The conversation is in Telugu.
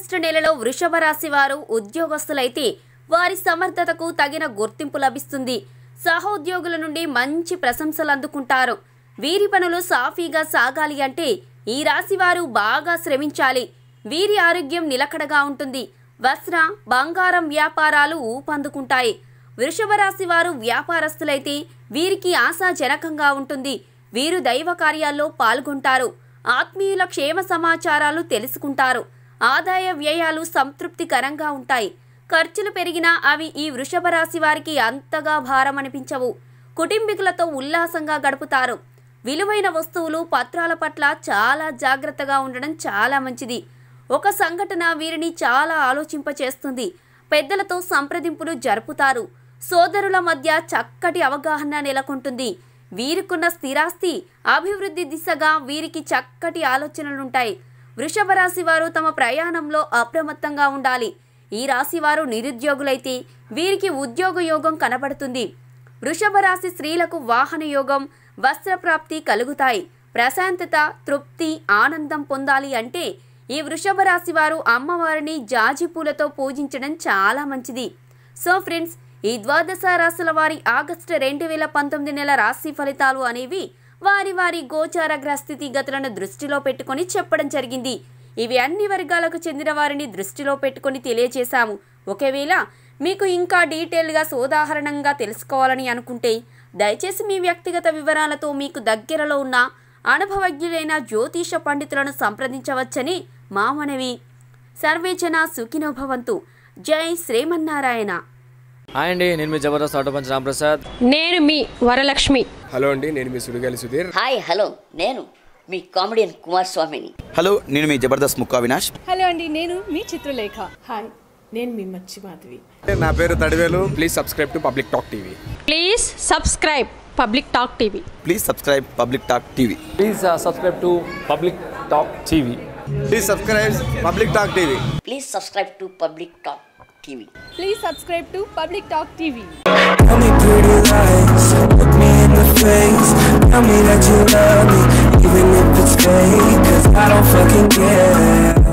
ఆగస్టు నెలలో వృషభ రాశి వారు ఉద్యోగస్తులైతే వారి సమర్థతకు తగిన గుర్తింపు లభిస్తుంది సహోద్యోగుల నుండి మంచి ప్రశంసలు అందుకుంటారు వీరి పనులు సాఫీగా సాగాలి అంటే ఈ రాశి వారు బాగా శ్రమించాలి వీరి ఆరోగ్యం నిలకడగా ఉంటుంది వస్త్ర బంగారం వ్యాపారాలు ఊపందుకుంటాయి వృషభ రాశి వారు వ్యాపారస్తులైతే వీరికి ఆశాజనకంగా ఉంటుంది వీరు దైవ కార్యాల్లో పాల్గొంటారు ఆత్మీయుల క్షేమ సమాచారాలు తెలుసుకుంటారు ఆదాయ వ్యయాలు సంతృప్తికరంగా ఉంటాయి ఖర్చులు పెరిగినా అవి ఈ వృషభ రాశి వారికి అంతగా భారం అనిపించవు కుటుంబీకులతో ఉల్లాసంగా గడుపుతారు విలువైన వస్తువులు పత్రాల పట్ల చాలా జాగ్రత్తగా ఉండడం చాలా మంచిది ఒక సంఘటన వీరిని చాలా ఆలోచింపచేస్తుంది పెద్దలతో సంప్రదింపులు జరుపుతారు సోదరుల మధ్య చక్కటి అవగాహన నెలకొంటుంది వీరికున్న స్థిరాస్తి అభివృద్ధి దిశగా వీరికి చక్కటి ఆలోచనలుంటాయి వృషభ రాశి వారు తమ ప్రయాణంలో అప్రమత్తంగా ఉండాలి ఈ రాశి వారు నిరుద్యోగులైతే వీరికి ఉద్యోగ యోగం కనబడుతుంది వృషభ రాశి స్త్రీలకు వాహన యోగం వస్త్రప్రాప్తి కలుగుతాయి ప్రశాంతత తృప్తి ఆనందం పొందాలి అంటే ఈ వృషభ రాశి వారు అమ్మవారిని జాజి పూలతో పూజించడం చాలా మంచిది సో ఫ్రెండ్స్ ఈ ద్వాదశ రాశుల వారి ఆగస్టు రెండు వేల పంతొమ్మిది నెల రాశి ఫలితాలు అనేవి వారి వారి గోచార గ్రహస్థితిగతులను దృష్టిలో పెట్టుకొని చెప్పడం జరిగింది ఇవి అన్ని వర్గాలకు చెందిన వారిని దృష్టిలో పెట్టుకొని తెలియజేశాము ఒకవేళ మీకు ఇంకా డీటెయిల్గా సోదాహరణంగా తెలుసుకోవాలని అనుకుంటే దయచేసి మీ వ్యక్తిగత వివరాలతో మీకు దగ్గరలో ఉన్న అనుభవజ్ఞులైన జ్యోతిష పండితులను సంప్రదించవచ్చని మా మనవి సర్వేజన సుఖినోభవంతు జై శ్రీమన్నారాయణ హాయ్ అండి నేను మీ జబర్దస్త్ ఆటో పంచ్ రాంప్రసాద్ నేను మీ వరలక్ష్మి హలో అండి నేను మీ సుడిగాలి సుధీర్ హాయ్ హలో నేను మీ కామెడియన్ కుమార్ స్వామిని హలో నేను మీ జబర్దస్త్ ముక్కా వినాష్ హలో అండి నేను మీ చిత్రలేఖ హాయ్ నేను మీ మచ్చి మాధవి నా పేరు Thadivelu please subscribe to public talk TV please subscribe public talk TV please subscribe public talk TV please subscribe to public talk TV please subscribe public talk TV please subscribe to public talk TV please subscribe to public talk TV Tell me pretty lies, look me in the face Tell me that you love me, even if it's fake Cause I don't fucking care